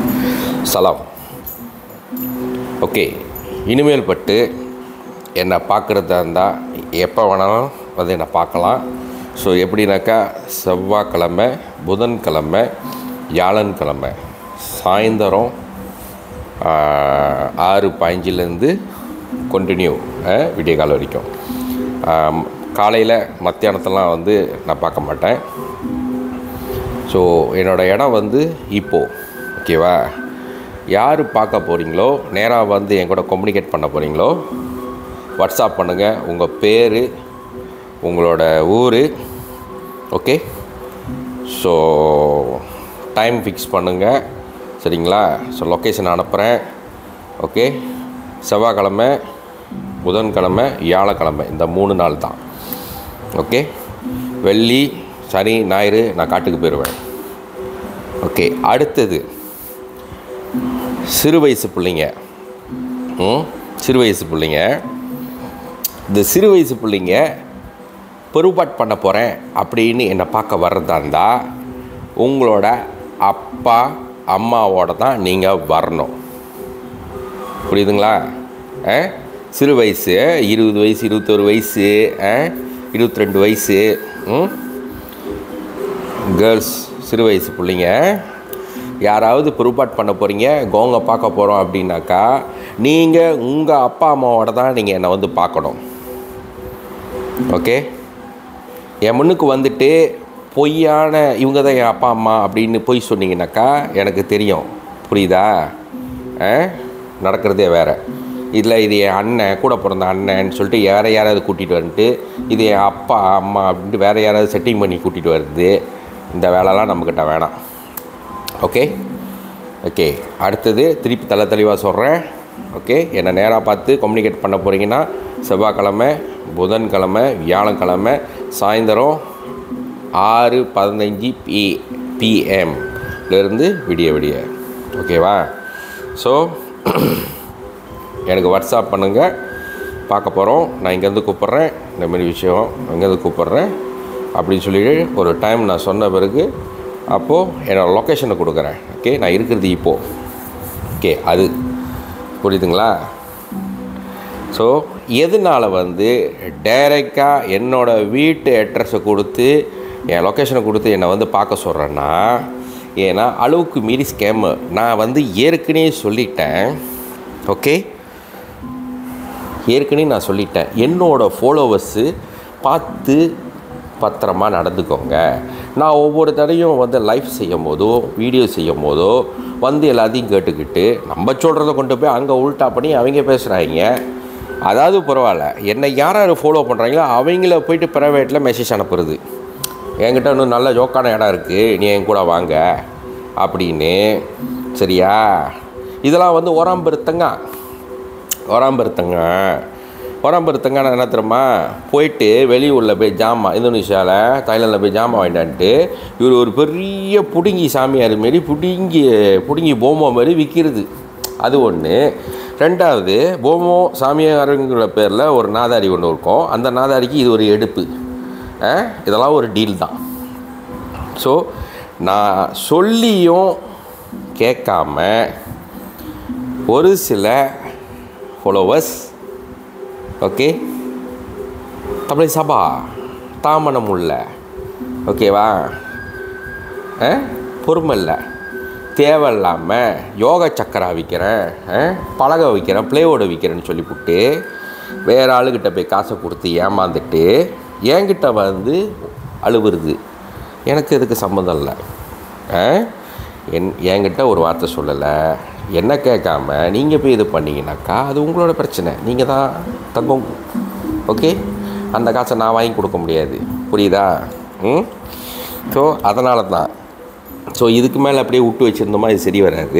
சலாம் ஓகே இனிமேல் பட்டு என்னை பார்க்குறதா இருந்தால் எப்போ வேணாலும் வந்து என்னை பார்க்கலாம் ஸோ எப்படின்னாக்கா செவ்வாய்க்கிழமை புதன்கிழமை வியாழன்கிழமை சாயந்தரம் ஆஹ், ஆறு பதினஞ்சுலேருந்து கண்டினியூ விடிய காலம் வரைக்கும் காலையில் மத்தியானத்தெல்லாம் வந்து நான் பார்க்க மாட்டேன் ஸோ என்னோடய இடம் வந்து இப்போது ஓகேவா யார் பார்க்க போகிறீங்களோ நேராக வந்து என் கூட கம்யூனிகேட் பண்ண போகிறீங்களோ வாட்ஸ்அப் பண்ணுங்கள் உங்கள் பேர் உங்களோட ஊர் ஓகே ஸோ டைம் ஃபிக்ஸ் பண்ணுங்கள் சரிங்களா ஸோ லொக்கேஷன் அனுப்புகிறேன் ஓகே செவ்வாய்க்கிழமை புதன்கிழமை வியாழக்கிழமை இந்த மூணு நாள் தான் ஓகே வெள்ளி சனி ஞாயிறு நான் காட்டுக்கு போயிடுவேன் ஓகே அடுத்தது சிறு வயசு பிள்ளைங்க ம் சிறு வயசு பிள்ளைங்க இந்த சிறு வயசு பிள்ளைங்க பெருபாட் பண்ண போகிறேன் அப்படின்னு என்னை பார்க்க வர்றதா இருந்தால் உங்களோட அப்பா அம்மாவோட தான் நீங்கள் வரணும் புரியுதுங்களா ஆ சிறு வயசு இருபது வயசு இருபத்தொரு வயசு ஆ இருபத்தி ரெண்டு வயசு ம் கேர்ள்ஸ் சிறு வயசு பிள்ளைங்க யாராவது ப்ரூபாட் பண்ண போகிறீங்க கோங்க பார்க்க போகிறோம் அப்படின்னாக்கா நீங்கள் உங்கள் அப்பா அம்மாவோட தான் நீங்கள் என்னை வந்து பார்க்கணும் ஓகே என் முன்னுக்கு வந்துட்டு பொய்யான இவங்க தான் என் அப்பா அம்மா அப்படின்னு பொய் சொன்னீங்கன்னாக்கா எனக்கு தெரியும் புரியுதா ஆ நடக்கிறதே வேறு இதில் இது என் அண்ணன் கூட பிறந்த அண்ணன்னு சொல்லிட்டு வேறு யாராவது கூட்டிகிட்டு வந்துட்டு இது என் அப்பா அம்மா அப்படின்ட்டு வேறு யாராவது செட்டிங் பண்ணி கூட்டிகிட்டு வருது இந்த வேலைலாம் நம்மக்கிட்ட வேணாம் ஓகே ஓகே அடுத்தது திருப்பி தலை தெளிவாக சொல்கிறேன் ஓகே என்னை நேராக பார்த்து கம்யூனிகேட் பண்ண போகிறீங்கன்னா செவ்வாய்க்கிழமை புதன்கிழமை வியாழக்கிழமை சாயந்தரம் ஆறு பதினஞ்சு பி பிஎம்லேருந்து விடிய விடிய ஓகேவா ஸோ எனக்கு வாட்ஸ்அப் பண்ணுங்கள் பார்க்க போகிறோம் நான் இங்கேருந்து கூப்பிட்றேன் இந்த மாதிரி விஷயம் இங்கேருந்து கூப்பிட்றேன் அப்படின்னு சொல்லிட்டு ஒரு டைம் நான் சொன்ன பிறகு அப்போது என்னோடய லொக்கேஷனை கொடுக்குறேன் ஓகே நான் இருக்கிறது இப்போது ஓகே அது புரியுதுங்களா ஸோ எதனால் வந்து டைரெக்டாக என்னோடய வீட்டு அட்ரஸை கொடுத்து என் லொக்கேஷனை கொடுத்து என்னை வந்து பார்க்க சொல்கிறேன்னா ஏன்னா அளவுக்கு மீறி ஸ்கேமு நான் வந்து ஏற்கனவே சொல்லிட்டேன் ஓகே ஏற்கனவே நான் சொல்லிட்டேன் என்னோடய ஃபாலோவர்ஸு பார்த்து பத்திரமா நடந்துக்கோங்க நான் ஒவ்வொரு தடையும் வந்து லைஃப் செய்யும் போதோ வீடியோ செய்யும் போதோ வந்து எல்லாத்தையும் கேட்டுக்கிட்டு நம்ம சொல்கிறத கொண்டு போய் அங்கே உல்ட்டா பண்ணி அவங்க பேசுகிறாங்க அதாவது பரவாயில்ல என்னை யார் யார் ஃபாலோ பண்ணுறாங்களோ அவங்கள போயிட்டு ப்ரைவேட்டில் மெசேஜ் அனுப்புறது என்கிட்ட இன்னும் நல்ல ஜோக்கான இடம் இருக்குது நீ என் கூட வாங்க அப்படின்னு சரியா இதெல்லாம் வந்து ஓராம்பருத்தங்க ஓராம்பருத்தங்க ஓராம்பருத்தங்கன்னா என்ன தெரியுமா போயிட்டு வெளியூரில் போய் ஜாமான் இந்தோனேஷியாவில் தாய்லாந்தில் போய் ஜாமான் வாங்கிட்டான்ட்டு இவர் ஒரு பெரிய புடுங்கி சாமியார் மாரி புடுங்கி புடுங்கி போமோ மாதிரி விற்கிறது அது ஒன்று ரெண்டாவது போமோ சாமியாருங்கிற பேரில் ஒரு நாதாரி ஒன்று இருக்கும் அந்த நாதாரிக்கு இது ஒரு எடுப்பு ஆ, இதெல்லாம் ஒரு டீல் தான் ஸோ நான் சொல்லியும் கேட்காம ஒரு சில ஃபாலோவர்ஸ் ஓகே அப்படி சபா தாமனம் உள்ள ஓகேவா ஆ பொறுமை இல்லை தேவையில்லாமல் யோகா சக்கரா விற்கிறேன் ஆ, பலகை விற்கிறேன் ப்ளேவோட விற்கிறேன்னு சொல்லிவிட்டு வேறு ஆளுக்கிட்ட போய் காசை கொடுத்து ஏமாந்துட்டு என்கிட்ட வந்து அழுவுறது எனக்கு இதுக்கு சம்மந்தம் இல்லை ஆ? என் என்கிட்ட ஒரு வார்த்தை சொல்லலை என்ன கேட்காம நீங்கள் போய் இது பண்ணீங்கன்னாக்கா அது உங்களோட பிரச்சனை நீங்கள் தான் தங்கம் ஓகே அந்த காசை நான் வாங்கி கொடுக்க முடியாது புரியுதா ம் ஸோ அதனால தான் ஸோ இதுக்கு மேலே அப்படியே விட்டு வச்சுருந்தோமா இது சரி வராது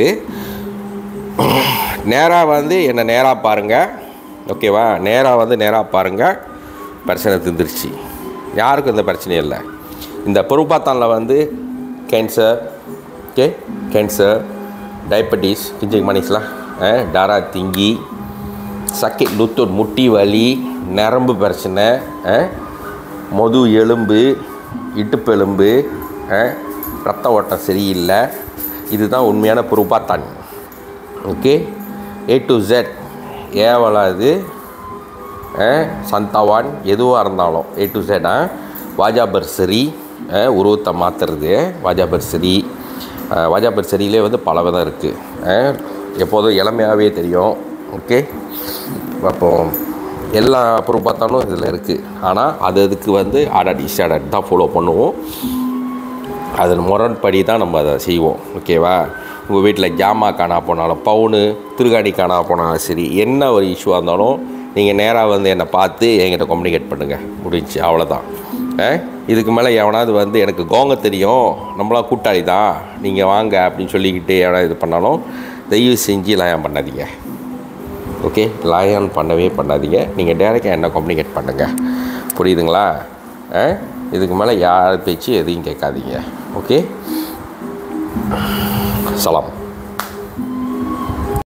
நேராக வந்து என்னை நேராக பாருங்கள் ஓகேவா நேராக வந்து நேராக பாருங்கள் பிரச்சனை தந்துருச்சு யாருக்கும் இந்த பிரச்சனையும் இல்லை இந்த பொறுப்பாத்தானில் வந்து கேன்சர் ஓகே கேன்சர் டயபெட்டிஸ் கிஞ்சிக் மணிஸ்லாம் டாரா திங்கி சக்கை லுத்தூர் முட்டி வலி நரம்பு பிரச்சனை அஹ், முது எலும்பு இடுப்பு எலும்பு அஹ், ரத்த ஓட்டம் சரியில்லை இதுதான் உண்மையான புருபாத்தான் ஓகே ஏ டு ஜெட் ஏவலாது சந்தாவான் எதுவாக இருந்தாலும் ஏ டு ஜெட் வாஜாபர் சரி உருவத்தை மாற்றுறது வாஜாபர் சரி வாஜாபர் சரியிலே வந்து பல விதம் இருக்குது எப்போதும் இளமையாகவே தெரியும் ஓகே அப்போ எல்லா புருபாத்தானும் இதில் இருக்குது ஆனால் அது அதுக்கு வந்து ஆடாட் இஷ்டாடாட் தான் ஃபாலோ பண்ணுவோம் அதன் முரண்படி தான் நம்ம அதை செய்வோம் ஓகேவா உங்கள் வீட்டில் ஜாமா காணா போனாலும் பவுனு திருகாணி காணா போனாலும் சரி என்ன ஒரு இஷ்யூவாக இருந்தாலும் நீங்கள் நேராக வந்து என்னை பார்த்து என்கிட்ட கம்யூனிகேட் பண்ணுங்கள் முடிஞ்சு அவ்வளோதான் இதுக்கு மேலே எவனாவது வந்து எனக்கு கோங்க தெரியும் நம்மளாம் கூட்டாளி தான் நீங்கள் வாங்க அப்படின்னு சொல்லிக்கிட்டு எவனா இது பண்ணாலும் தயவு செஞ்சு லயம் பண்ணாதீங்க ஓகே லயன் பண்ணவே பண்ணாதீங்க நீங்கள் டேரெக்டாக என்ன கம்யூனிகேட் பண்ணுங்கள் புரியுதுங்களா ஆ இதுக்கு மேலே யார் பேச்சு எதையும் கேட்காதீங்க ஓகே சலாம்